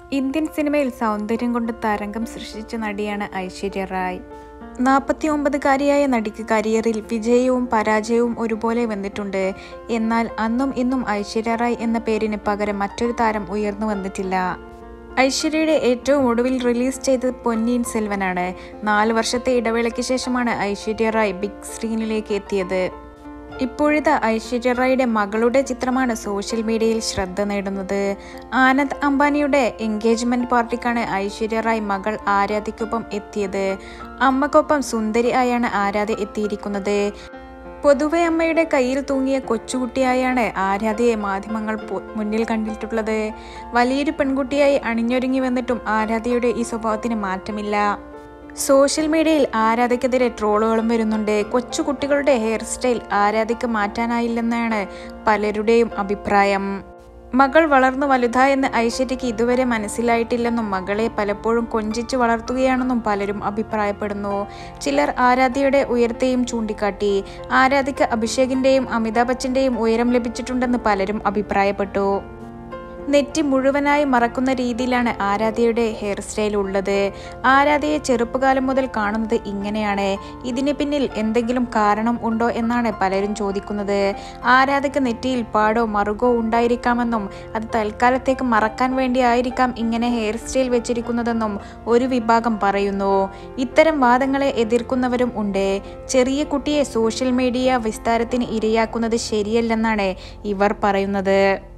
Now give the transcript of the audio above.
Indian സിനിമയിൽ സൗന്ദര്യം കൊണ്ട് തരംഗം സൃഷ്ടിച്ച നടിയാണ് ഐശ്വര്യ റായ് നാൽപ്പത്തി ഒമ്പതുകാരിയായ നടിക്ക് കരിയറിൽ വിജയവും പരാജയവും ഒരുപോലെ വന്നിട്ടുണ്ട് എന്നാൽ അന്നും ഇന്നും ഐശ്വര്യ റായ് എന്ന പേരിന് പകരം മറ്റൊരു താരം ഉയർന്നു വന്നിട്ടില്ല ഐശ്വര്യയുടെ ഏറ്റവും ഒടുവിൽ റിലീസ് ചെയ്തത് പൊന്നിയിൻ സെൽവനാണ് നാല് വർഷത്തെ ഇടവേളയ്ക്ക് ശേഷമാണ് ഐശ്വര്യ റായ് ബിഗ് സ്ക്രീനിലേക്ക് എത്തിയത് ഇപ്പോഴത്തെ ഐശ്വര്യ റായിയുടെ മകളുടെ ചിത്രമാണ് സോഷ്യൽ മീഡിയയിൽ ശ്രദ്ധ നേടുന്നത് ആനന്ദ് അംബാനിയുടെ എൻഗേജ്മെന്റ് പാർട്ടിക്കാണ് ഐശ്വര്യ റായ് മകൾ ആരാധ്യക്കൊപ്പം എത്തിയത് അമ്മക്കൊപ്പം സുന്ദരിയായാണ് ആരാധ്യ എത്തിയിരിക്കുന്നത് പൊതുവെ അമ്മയുടെ കയ്യിൽ തൂങ്ങിയ കൊച്ചുകുട്ടിയായാണ് ആരാധ്യയെ മാധ്യമങ്ങൾ പൊ- മുന്നിൽ കണ്ടിട്ടുള്ളത് വലിയൊരു പെൺകുട്ടിയായി അണിഞ്ഞൊരുങ്ങി വന്നിട്ടും ആരാധ്യയുടെ ഈ സ്വഭാവത്തിന് മാറ്റമില്ല സോഷ്യൽ മീഡിയയിൽ ആരാധയ്ക്കെതിരെ ട്രോളുകളും വരുന്നുണ്ട് കൊച്ചുകുട്ടികളുടെ ഹെയർ സ്റ്റൈൽ ആരാധയ്ക്ക് മാറ്റാനായില്ലെന്നാണ് പലരുടെയും അഭിപ്രായം മകൾ വളർന്നു വലുതായെന്ന് ഐശ്വര്യയ്ക്ക് ഇതുവരെ മനസ്സിലായിട്ടില്ലെന്നും മകളെ പലപ്പോഴും കൊഞ്ചിച്ച് വളർത്തുകയാണെന്നും പലരും അഭിപ്രായപ്പെടുന്നു ചിലർ ആരാധ്യയുടെ ഉയരത്തെയും ചൂണ്ടിക്കാട്ടി ആരാധ്യയ്ക്ക് അഭിഷേകിന്റെയും അമിതാഭ് ബച്ചന്റെയും ഉയരം ലഭിച്ചിട്ടുണ്ടെന്ന് പലരും അഭിപ്രായപ്പെട്ടു നെറ്റി മുഴുവനായി മറക്കുന്ന രീതിയിലാണ് ആരാധ്യയുടെ ഹെയർ സ്റ്റൈൽ ഉള്ളത് ആരാധ്യയെ ചെറുപ്പകാലം മുതൽ കാണുന്നത് ഇങ്ങനെയാണ് ഇതിന് പിന്നിൽ എന്തെങ്കിലും കാരണം ഉണ്ടോ എന്നാണ് പലരും ചോദിക്കുന്നത് ആരാധ്യക്ക് നെറ്റിയിൽ പാടോ മറുകോ ഉണ്ടായിരിക്കാമെന്നും അത് തൽക്കാലത്തേക്ക് മറക്കാൻ വേണ്ടി ആയിരിക്കാം ഇങ്ങനെ ഹെയർ സ്റ്റൈൽ വെച്ചിരിക്കുന്നതെന്നും ഒരു വിഭാഗം പറയുന്നു ഇത്തരം വാദങ്ങളെ എതിർക്കുന്നവരും ഉണ്ട് ചെറിയ കുട്ടിയെ സോഷ്യൽ മീഡിയ വിസ്താരത്തിന് ഇരയാക്കുന്നത് ശരിയല്ലെന്നാണ് ഇവർ പറയുന്നത്